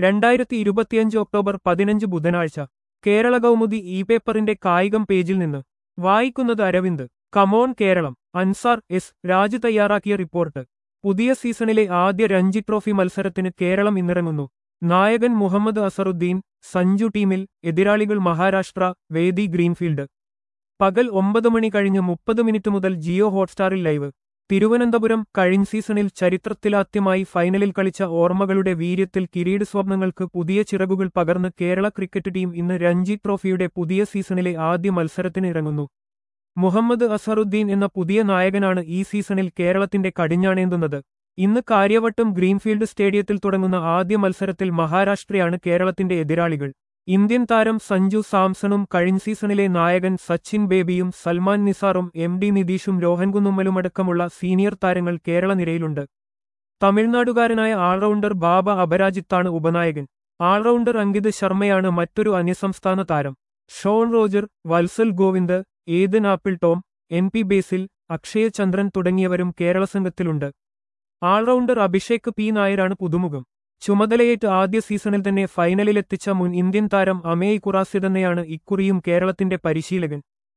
രണ്ടായിരത്തി ഇരുപത്തിയഞ്ച് ഒക്ടോബർ പതിനഞ്ച് ബുധനാഴ്ച കേരള കൗമുദി ഇ പേപ്പറിന്റെ കായികം പേജിൽ നിന്ന് വായിക്കുന്നത് അരവിന്ദ് കമോൺ കേരളം അൻസാർ എസ് രാജു തയ്യാറാക്കിയ റിപ്പോർട്ട് പുതിയ സീസണിലെ ആദ്യ രഞ്ജി ട്രോഫി മത്സരത്തിന് കേരളം ഇന്നിറങ്ങുന്നു നായകൻ മുഹമ്മദ് അസറുദ്ദീൻ സഞ്ജു ടീമിൽ എതിരാളികൾ മഹാരാഷ്ട്ര വേദി ഗ്രീൻഫീൽഡ് പകൽ ഒമ്പത് മണി കഴിഞ്ഞ് മുപ്പത് മിനിറ്റ് മുതൽ ജിയോ ഹോട്ട്സ്റ്റാറിൽ ലൈവ് തിരുവനന്തപുരം കഴിഞ്ഞ സീസണിൽ ചരിത്രത്തിലാദ്യമായി ഫൈനലിൽ കളിച്ച ഓർമ്മകളുടെ വീര്യത്തിൽ കിരീട സ്വപ്നങ്ങൾക്ക് പുതിയ ചിറകുകൾ പകർന്ന് കേരള ക്രിക്കറ്റ് ടീം ഇന്ന് രഞ്ജി ട്രോഫിയുടെ പുതിയ സീസണിലെ ആദ്യ മത്സരത്തിന് ഇറങ്ങുന്നു മുഹമ്മദ് അസറുദ്ദീൻ എന്ന പുതിയ നായകനാണ് ഈ സീസണിൽ കേരളത്തിന്റെ കടിഞ്ഞാണേന്തുന്നത് ഇന്ന് കാര്യവട്ടം ഗ്രീൻഫീൽഡ് സ്റ്റേഡിയത്തിൽ തുടങ്ങുന്ന ആദ്യ മത്സരത്തിൽ മഹാരാഷ്ട്രയാണ് കേരളത്തിന്റെ എതിരാളികൾ ഇന്ത്യൻ താരം സഞ്ജു സാംസണും കഴിഞ്ഞ സീസണിലെ നായകൻ സച്ചിൻ ബേബിയും സൽമാൻ നിസാറും എം ഡി നിതീഷും രോഹൻകുന്നുമ്മലുമടക്കമുള്ള സീനിയർ താരങ്ങൾ കേരള നിരയിലുണ്ട് തമിഴ്നാടുകാരനായ ആൾറൗണ്ടർ ബാബ അപരാജിത്താണ് ഉപനായകൻ ആൾറൗണ്ടർ അങ്കിത് ശർമ്മയാണ് മറ്റൊരു അന്യസംസ്ഥാന താരം ഷോൺ റോജർ വത്സൽ ഗോവിന്ദ് ഏതൻ ആപ്പിൾ ടോം എൻ പി ബേസിൽ അക്ഷയ ചന്ദ്രൻ തുടങ്ങിയവരും കേരള സംഘത്തിലുണ്ട് ആൾറൗണ്ടർ അഭിഷേക് പി നായരാണ് പുതുമുഖം ചുമതലയേറ്റ് ആദ്യ സീസണിൽ തന്നെ ഫൈനലിലെത്തിച്ച മുൻ ഇന്ത്യൻ താരം അമേയ് ഖുറാസി തന്നെയാണ് ഇക്കുറിയും കേരളത്തിന്റെ പരിശീലകൻ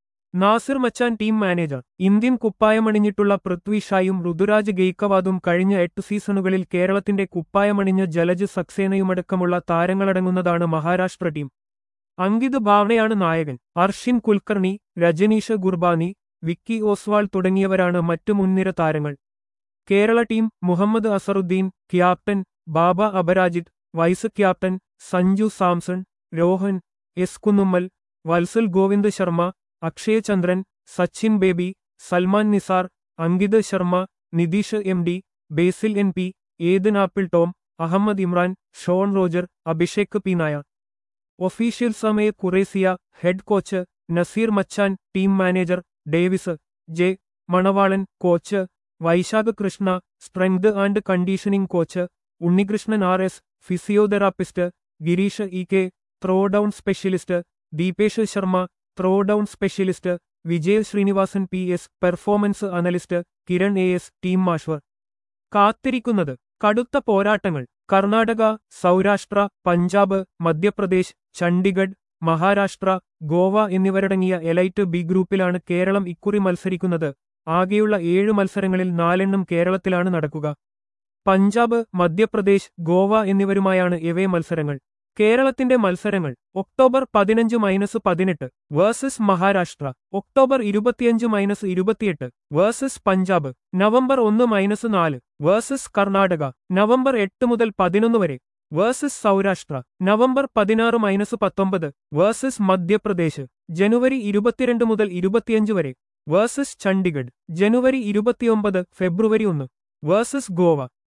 Nasir Machan team manager Indian കുപ്പായമണിഞ്ഞിട്ടുള്ള പൃഥ്വി ഷായും ഋതുരാജ് ഗെയ്ക്കവാദും കഴിഞ്ഞ എട്ട് സീസണുകളിൽ കേരളത്തിന്റെ കുപ്പായമണിഞ്ഞ ജലജ് സക്സേനയുമടക്കമുള്ള താരങ്ങളടങ്ങുന്നതാണ് മഹാരാഷ്ട്ര ടീം അങ്കിത് ഭാവനയാണ് നായകൻ അർഷിൻ കുൽക്കർണി രജനീഷ് ഗുർബാനി വിക്കി ഓസ്വാൾ തുടങ്ങിയവരാണ് മറ്റു മുൻനിര താരങ്ങൾ Kerala team Mohammed Azharuddeen captain Baba Aparajith vice captain Sanju Samson Rohan S Kunnummal Vathsal Govind Sharma Akshay Chandran Sachin Baby Salman Nizar Ankit Sharma Nitheesh M D Basil N P Eden Apple Tom Ahmed Imran Shaun Roger Abhishek P Nair official സമയ കുറേസിയ head coach Naseer Machan team manager Davis J Manavalan coach Vaishakh Krishna strength and conditioning coach Unnikrishnan R S physiotherapist Gireesh E K throw down specialist Deepesh Sharma throw down specialist Vijay Sreenivasan P S performance analyst Kiran A S team മാഷ്വർ കാത്തിരിക്കുന്നത് കടുത്ത പോരാട്ടങ്ങൾ കർണാടക സൗരാഷ്ട്ര പഞ്ചാബ് മധ്യപ്രദേശ് ചണ്ഡിഗഡ് മഹാരാഷ്ട്ര ഗോവ എന്നിവരടങ്ങിയ elite B ഗ്രൂപ്പിലാണ് Keralam ഇക്കുറി മത്സരിക്കുന്നത് ആകെയുള്ള ഏഴ് മത്സരങ്ങളിൽ നാലെണ്ണം കേരളത്തിലാണ് നടക്കുക പഞ്ചാബ് മധ്യപ്രദേശ് ഗോവ എന്നിവരുമായാണ് ഇവയെ മത്സരങ്ങൾ കേരളത്തിന്റെ മത്സരങ്ങൾ ഒക്ടോബർ പതിനഞ്ച് മൈനസ് പതിനെട്ട് വേഴ്സസ് മഹാരാഷ്ട്ര ഒക്ടോബർ ഇരുപത്തിയഞ്ച് മൈനസ് ഇരുപത്തിയെട്ട് വേഴ്സസ് പഞ്ചാബ് നവംബർ ഒന്ന് മൈനസ് നാല് വേഴ്സസ് കർണാടക നവംബർ എട്ട് മുതൽ പതിനൊന്ന് വരെ വേഴ്സസ് സൗരാഷ്ട്ര നവംബർ പതിനാറ് മൈനസ് പത്തൊമ്പത് വേഴ്സസ് മധ്യപ്രദേശ് ജനുവരി ഇരുപത്തിരണ്ട് മുതൽ ഇരുപത്തിയഞ്ച് വരെ വേഴ്സസ് ചണ്ഡിഗഡ് ജനുവരി ഇരുപത്തിയൊമ്പത് ഫെബ്രുവരി ഒന്ന് വേഴ്സസ് ഗോവ